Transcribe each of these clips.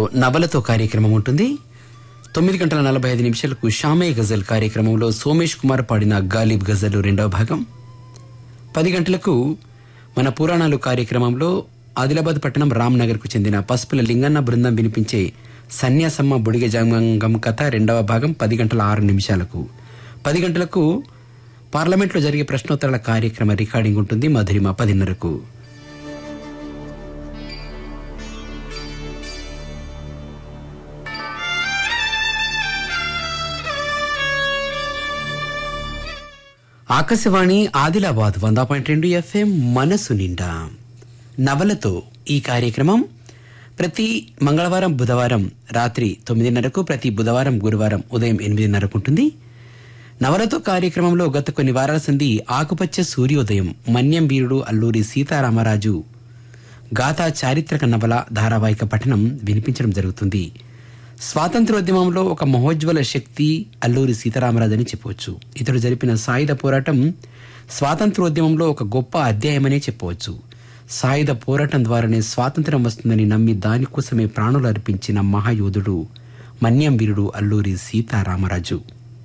నవలతో కార్యక్రమం ఉంటుంది తొమ్మిది గంటల నలభై ఐదు నిమిషాలకు షామే గజల్ కార్యక్రమంలో సోమేష్ కుమార్ పాడిన గాలిబ్ గజల్ రెండవ భాగం పది గంటలకు మన పురాణాలు కార్యక్రమంలో ఆదిలాబాద్ పట్టణం రామ్నగర్కు చెందిన పసుపుల లింగన్న బృందం వినిపించే సన్యాసమ్మ బుడిగ జంగం కథ రెండవ భాగం పది గంటల ఆరు నిమిషాలకు పది గంటలకు పార్లమెంట్లో జరిగే ప్రశ్నోత్తరాల కార్యక్రమ రికార్డింగ్ ఉంటుంది మధురిమ పదిన్నరకు ఆకాశవాణి ఆదిలాబాద్ వంద పాయింట్ రెండు ఎఫ్ఎం మనసు నిండా నవలతో ఈ కార్యక్రమం ప్రతి మంగళవారం బుధవారం రాత్రి తొమ్మిదిన్నరకు ప్రతి బుధవారం గురువారం ఉదయం ఎనిమిదిన్నరకు ఉంటుంది నవలతో కార్యక్రమంలో గత కొన్ని వారాల సంధి ఆకుపచ్చ సూర్యోదయం మన్యం వీరుడు అల్లూరి సీతారామరాజు గాథా చారిత్రక నవల ధారావాహిక పఠనం వినిపించడం జరుగుతుంది స్వాతంత్రోద్యమంలో ఒక మహోజ్వల శక్తి అల్లూరి సీతారామరాజు అని చెప్పవచ్చు ఇతడు జరిపిన సాయుధ పోరాటం స్వాతంత్రోద్యమంలో ఒక గొప్ప అధ్యాయమనే చెప్పవచ్చు సాయుధ పోరాటం ద్వారానే స్వాతంత్రం వస్తుందని నమ్మి దానికోసమే ప్రాణులు అర్పించిన మహాయోధుడు మన్యం వీరుడు అల్లూరి సీతారామరాజు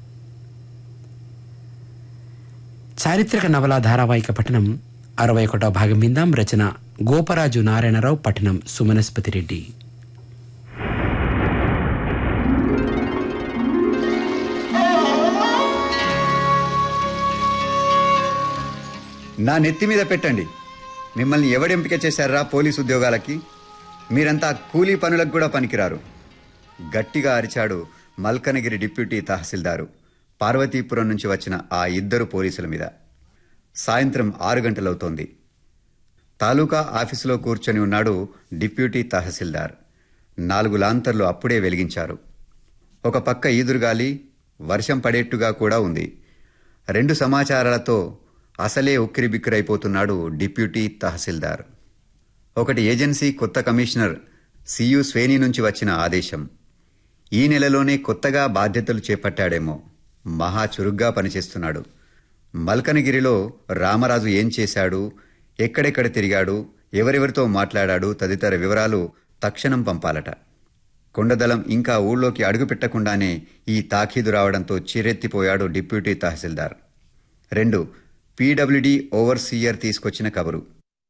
చారిత్రక నవల ధారావాహిక పఠనం అరవై ఒకటో భాగం విందాం రచన గోపరాజు నారాయణరావు పఠనం సుమనస్పతి రెడ్డి నా నెత్తి మీద పెట్టండి మిమ్మల్ని ఎవడెంపిక చేశారా పోలీసు ఉద్యోగాలకి మీరంతా కూలీ పనులకు కూడా పనికిరారు గట్టిగా అరిచాడు మల్కనగిరి డిప్యూటీ తహసీల్దారు పార్వతీపురం నుంచి వచ్చిన ఆ ఇద్దరు పోలీసుల మీద సాయంత్రం ఆరు గంటలవుతోంది తాలూకా ఆఫీసులో కూర్చొని ఉన్నాడు డిప్యూటీ తహసీల్దార్ నాలుగు లాంతర్లు అప్పుడే వెలిగించారు ఒక పక్క ఈదురుగాలి వర్షం పడేట్టుగా కూడా ఉంది రెండు సమాచారాలతో అసలే ఉక్కిరిబిక్కిరైపోతున్నాడు డిప్యూటీ తహసీల్దార్ ఒకటి ఏజెన్సీ కొత్త కమిషనర్ సియు స్వేని నుంచి వచ్చిన ఆదేశం ఈ నెలలోనే కొత్తగా బాధ్యతలు చేపట్టాడేమో మహా చురుగ్గా పనిచేస్తున్నాడు మల్కనగిరిలో రామరాజు ఏం చేశాడు ఎక్కడెక్కడ తిరిగాడు ఎవరెవరితో మాట్లాడాడు తదితర వివరాలు తక్షణం పంపాలట కొండదళం ఇంకా ఊళ్ళోకి అడుగుపెట్టకుండానే ఈ తాఖీదు రావడంతో చిరెత్తిపోయాడు డిప్యూటీ తహసీల్దార్ రెండు పీడబ్ల్యూడీ ఓవర్సీయర్ తీసుకొచ్చిన కబరు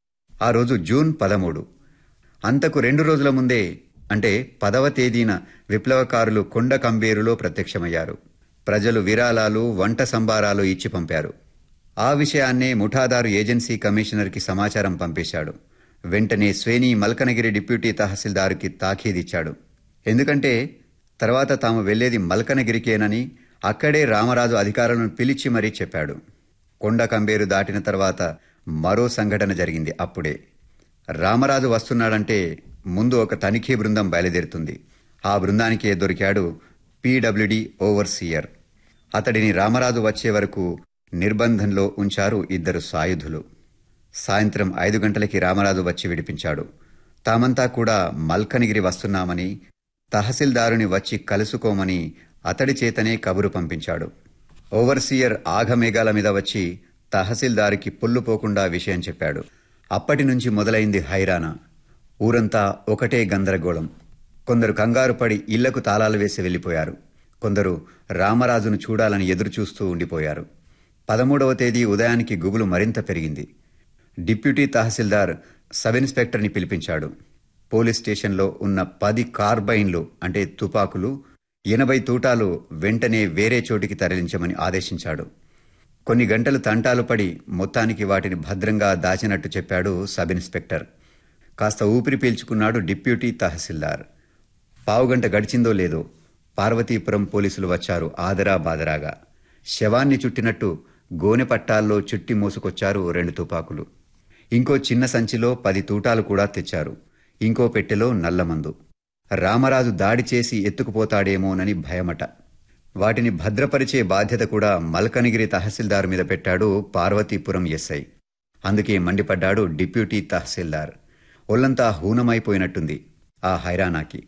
ఆ రోజు జూన్ పదమూడు అంతకు రెండు రోజుల ముందే అంటే పదవ తేదీన విప్లవకారులు కొండ కంబేరులో ప్రత్యక్షమయ్యారు ప్రజలు విరాళాలు వంట సంబారాలు ఇచ్చి పంపారు ఆ విషయాన్నే ముఠాదారు ఏజెన్సీ కమిషనర్కి సమాచారం పంపేశాడు వెంటనే స్వేని మల్కనగిరి డిప్యూటీ తహసీల్దారుకి తాఖీదిచ్చాడు ఎందుకంటే తర్వాత తాము వెళ్లేది మల్కనగిరికేనని అక్కడే రామరాజు అధికారులను పిలిచి మరీ చెప్పాడు కొండ కంబేరు దాటిన తర్వాత మరో సంఘటన జరిగింది అప్పుడే రామరాజు వస్తున్నాడంటే ముందు ఒక తనిఖీ బృందం బయలుదేరుతుంది ఆ బృందానికే దొరికాడు పీడబ్ల్యూడి ఓవర్సీయర్ అతడిని రామరాజు వచ్చే వరకు నిర్బంధంలో ఉంచారు ఇద్దరు సాయుధులు సాయంత్రం ఐదు గంటలకి రామరాజు వచ్చి విడిపించాడు తామంతా కూడా మల్కనిగిరి వస్తున్నామని తహసీల్దారుని వచ్చి కలుసుకోమని అతడి చేతనే కబురు పంపించాడు ఓవర్సీయర్ ఆఘమేఘాల మీద వచ్చి తహసీల్దారుకి పుల్లు పోకుండా విషయం చెప్పాడు అప్పటి నుంచి మొదలైంది హైరానా ఊరంతా ఒకటే గందరగోళం కొందరు కంగారు పడి ఇళ్లకు తాళాలు వేసి వెళ్లిపోయారు కొందరు రామరాజును చూడాలని ఎదురుచూస్తూ ఉండిపోయారు పదమూడవ తేదీ ఉదయానికి గుబులు మరింత పెరిగింది డిప్యూటీ తహసీల్దార్ సబ్ ఇన్స్పెక్టర్ని పిలిపించాడు పోలీస్ స్టేషన్లో ఉన్న పది కార్బైన్లు అంటే తుపాకులు ఎనభై తూటాలు వెంటనే వేరే చోటికి తరలించమని ఆదేశించాడు కొన్ని గంటలు తంటాలు పడి మొత్తానికి వాటిని భద్రంగా దాచినట్టు చెప్పాడు సబ్ ఇన్స్పెక్టర్ కాస్త ఊపిరి పీల్చుకున్నాడు డిప్యూటీ తహసీల్దార్ పావుగంట గడిచిందో లేదో పార్వతీపురం పోలీసులు వచ్చారు ఆదరా బాదరాగా శవాన్ని చుట్టినట్టు గోనె పట్టాల్లో చుట్టి మోసుకొచ్చారు రెండు తుపాకులు ఇంకో చిన్న సంచిలో పది తూటాలు కూడా తెచ్చారు ఇంకో పెట్టెలో నల్లమందు రామరాజు దాడి చేసి ఎత్తుకుపోతాడేమోనని భయమట వాటిని భద్రపరిచే బాధ్యత కూడా మల్కనగిరి తహసీల్దార్ మీద పెట్టాడు పార్వతీపురం ఎస్ఐ అందుకే మండిపడ్డాడు డిప్యూటీ తహసీల్దార్ ఒళ్లంతా హూనమైపోయినట్టుంది ఆ హైరానాకి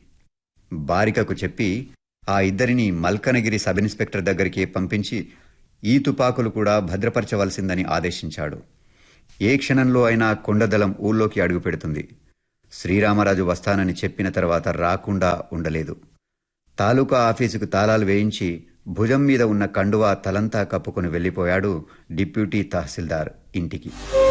బారికకు చెప్పి ఆ ఇద్దరిని మల్కనగిరి సబ్ ఇన్స్పెక్టర్ దగ్గరికి పంపించి ఈ తుపాకులు కూడా భద్రపరచవలసిందని ఆదేశించాడు ఏ క్షణంలో అయినా కొండదళం ఊళ్ళోకి అడుగుపెడుతుంది శ్రీరామరాజు వస్తానని చెప్పిన తర్వాత రాకుండా ఉండలేదు తాలూకా ఆఫీసుకు తాళాలు వేయించి భుజం మీద ఉన్న కండువా తలంతా కప్పుకుని వెళ్లిపోయాడు డిప్యూటీ తహసీల్దార్ ఇంటికి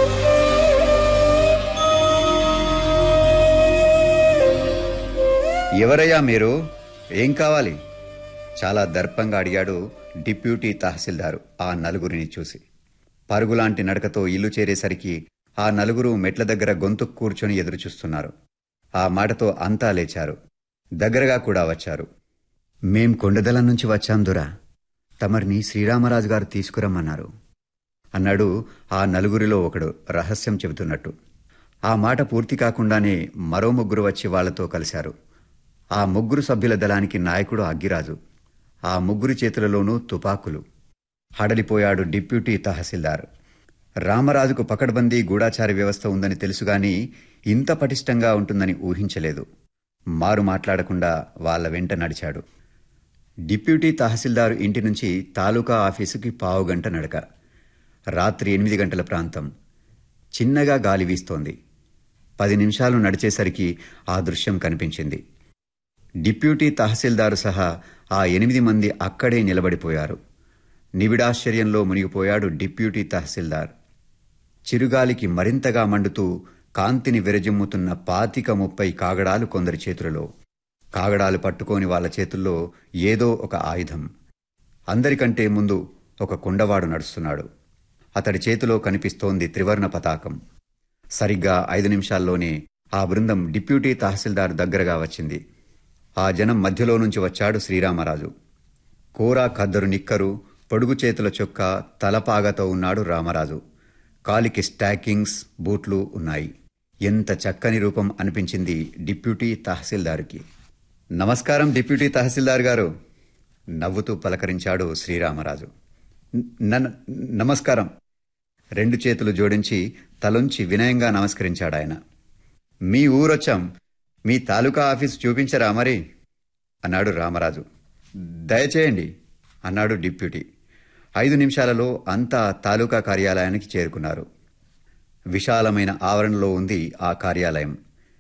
ఎవరయ్యా మీరు ఏం కావాలి చాలా దర్పంగా అడిగాడు డిప్యూటీ తహసీల్దారు ఆ నలుగురిని చూసి పరుగులాంటి నడకతో ఇల్లు చేరేసరికి ఆ నలుగురు మెట్ల దగ్గర గొంతు కూర్చొని ఎదురుచూస్తున్నారు ఆ మాటతో అంతా లేచారు దగ్గరగా కూడా వచ్చారు మేం కొండదలం నుంచి వచ్చాం దురా తమరిని శ్రీరామరాజు గారు తీసుకురమ్మన్నారు అన్నాడు ఆ నలుగురిలో ఒకడు రహస్యం చెబుతున్నట్టు ఆ మాట పూర్తి కాకుండానే మరో ముగ్గురు వచ్చి వాళ్లతో కలిశారు ఆ ముగ్గురు సభ్యుల దళానికి నాయకుడు అగ్గిరాజు ఆ ముగ్గురి చేతులలోనూ తుపాకులు హడలిపోయాడు డిప్యూటీ తహసీల్దార్ రామరాజుకు పకడ్బందీ గూఢాచార వ్యవస్థ ఉందని తెలుసుగాని ఇంత పటిష్టంగా ఉంటుందని ఊహించలేదు మారు మాట్లాడకుండా వాళ్ళ వెంట నడిచాడు డిప్యూటీ తహసీల్దారు ఇంటి నుంచి తాలూకా ఆఫీసుకి పావుగంట నడక రాత్రి ఎనిమిది గంటల ప్రాంతం చిన్నగా గాలి వీస్తోంది పది నిమిషాలు నడిచేసరికి ఆ దృశ్యం కనిపించింది డిప్యూటీ తహసీల్దారు సహా ఆ ఎనిమిది మంది అక్కడే నిలబడిపోయారు నివిడాశ్చర్యంలో మునిగిపోయాడు డిప్యూటీ తహసీల్దార్ చిరుగాలికి మరింతగా మండుతూ కాంతిని విరజిమ్ముతున్న పాతిక ముప్పై కాగడాలు కొందరి చేతులలో కాగడాలు పట్టుకోని వాళ్ళ చేతుల్లో ఏదో ఒక ఆయుధం అందరికంటే ముందు ఒక కుండవాడు నడుస్తున్నాడు అతడి చేతిలో కనిపిస్తోంది త్రివర్ణ పతాకం సరిగ్గా ఐదు నిమిషాల్లోనే ఆ బృందం డిప్యూటీ తహసీల్దార్ దగ్గరగా వచ్చింది ఆ జనం మధ్యలో నుంచి వచ్చాడు శ్రీరామరాజు కోరా ఖద్దరు నిక్కరు పొడుగు చేతుల చొక్క తలపాగతో ఉన్నాడు రామరాజు కాలికి స్టాకింగ్స్ బూట్లు ఉన్నాయి ఎంత చక్కని రూపం అనిపించింది డిప్యూటీ తహసీల్దార్కి నమస్కారం డిప్యూటీ తహసీల్దార్ గారు నవ్వుతూ పలకరించాడు శ్రీరామరాజు "న- నమస్కారం రెండు చేతులు జోడించి తలొంచి వినయంగా నమస్కరించాడాయన మీ ఊరొచ్చాం మీ తాలూకా ఆఫీసు చూపించరా మరి అన్నాడు రామరాజు దయచేయండి అన్నాడు డిప్యూటీ ఐదు నిమిషాలలో అంతా తాలూకా కార్యాలయానికి చేరుకున్నారు విశాలమైన ఆవరణలో ఉంది ఆ కార్యాలయం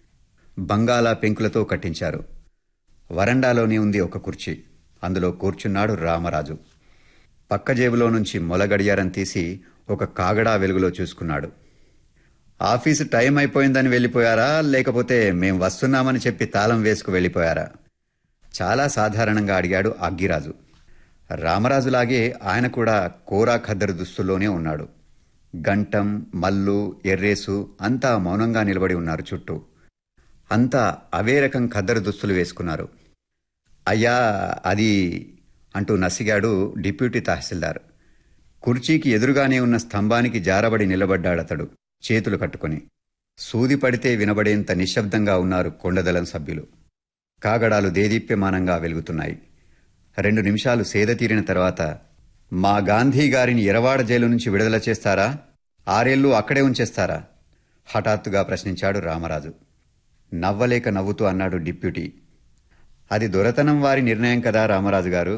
బంగాళా పెంకులతో కట్టించారు వరండాలోనే ఉంది ఒక కుర్చీ అందులో కూర్చున్నాడు రామరాజు పక్క జేబులో నుంచి మొలగడియారం తీసి ఒక కాగడా వెలుగులో చూసుకున్నాడు ఆఫీసు టైం అయిపోయిందని వెళ్ళిపోయారా లేకపోతే మేం వస్తున్నామని చెప్పి తాళం వేసుకు వెళ్ళిపోయారా చాలా సాధారణంగా అడిగాడు అగ్గిరాజు రామరాజులాగే ఆయన కూడా కోరా ఖద్దరు దుస్తుల్లోనే ఉన్నాడు గంటం మల్లు ఎర్రేసు అంతా మౌనంగా నిలబడి ఉన్నారు చుట్టూ అంతా అవే రకం ఖద్దరు దుస్తులు వేసుకున్నారు అయ్యా అది అంటూ నసిగాడు డిప్యూటీ తహసీల్దార్ కుర్చీకి ఎదురుగానే ఉన్న స్తంభానికి జారబడి నిలబడ్డాడతడు చేతులు కట్టుకుని సూది పడితే వినబడేంత నిశ్శబ్దంగా ఉన్నారు కొండదలం సభ్యులు కాగడాలు దేదీప్యమానంగా వెలుగుతున్నాయి రెండు నిమిషాలు సేద తీరిన తర్వాత మా గాంధీ గారిని ఎరవాడ జైలు నుంచి విడుదల చేస్తారా ఆరేళ్లు అక్కడే ఉంచేస్తారా హఠాత్తుగా ప్రశ్నించాడు రామరాజు నవ్వలేక నవ్వుతూ అన్నాడు డిప్యూటీ అది దొరతనం వారి నిర్ణయం కదా రామరాజు గారు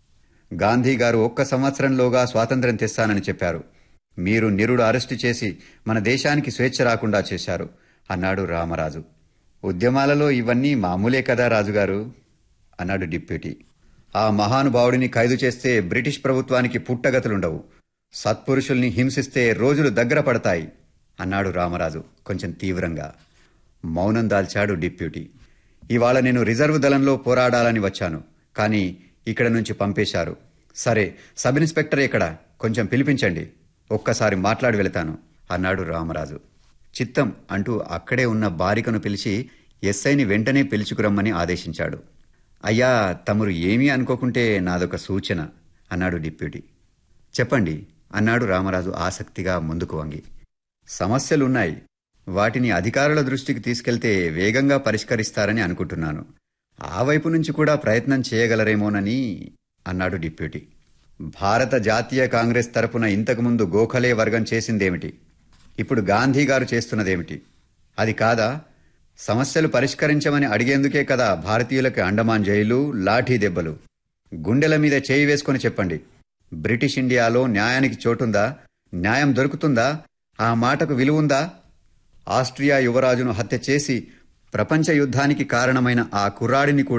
గాంధీ గారు ఒక్క సంవత్సరంలోగా స్వాతంత్ర్యం తెస్తానని చెప్పారు మీరు నిరుడు అరెస్టు చేసి మన దేశానికి స్వేచ్ఛ రాకుండా చేశారు అన్నాడు రామరాజు ఉద్యమాలలో ఇవన్నీ మామూలే కదా రాజుగారు అన్నాడు డిప్యూటీ ఆ మహానుభావుడిని ఖైదు చేస్తే బ్రిటిష్ ప్రభుత్వానికి పుట్టగతులుండవు సత్పురుషుల్ని హింసిస్తే రోజులు దగ్గర పడతాయి అన్నాడు రామరాజు కొంచెం తీవ్రంగా మౌనం దాల్చాడు డిప్యూటీ ఇవాళ నేను రిజర్వ్ దళంలో పోరాడాలని వచ్చాను కానీ ఇక్కడ నుంచి పంపేశారు సరే సబ్ ఇన్స్పెక్టర్ ఇక్కడ కొంచెం పిలిపించండి ఒక్కసారి మాట్లాడి వెళతాను అన్నాడు రామరాజు చిత్తం అంటూ అక్కడే ఉన్న బారికను పిలిచి ఎస్ఐని వెంటనే పిలుచుకురమ్మని ఆదేశించాడు అయ్యా తమరు ఏమీ అనుకోకుంటే నాదొక సూచన అన్నాడు డిప్యూటీ చెప్పండి అన్నాడు రామరాజు ఆసక్తిగా ముందుకు వంగి సమస్యలున్నాయి వాటిని అధికారుల దృష్టికి తీసుకెళ్తే వేగంగా పరిష్కరిస్తారని అనుకుంటున్నాను ఆ వైపు నుంచి కూడా ప్రయత్నం చేయగలరేమోనని అన్నాడు డిప్యూటీ భారత జాతీయ కాంగ్రెస్ తరపున ఇంతకుముందు గోఖలే వర్గం చేసిందేమిటి ఇప్పుడు గాంధీ గారు చేస్తున్నదేమిటి అది కాదా సమస్యలు పరిష్కరించమని అడిగేందుకే కదా భారతీయులకు అండమాన్ జైలు లాఠీ దెబ్బలు గుండెల మీద చేయి వేసుకొని చెప్పండి బ్రిటిష్ ఇండియాలో న్యాయానికి చోటుందా న్యాయం దొరుకుతుందా ఆ మాటకు విలువుందా ఆస్ట్రియా యువరాజును హత్య చేసి ప్రపంచ యుద్ధానికి కారణమైన ఆ కుర్రాడిని కూడా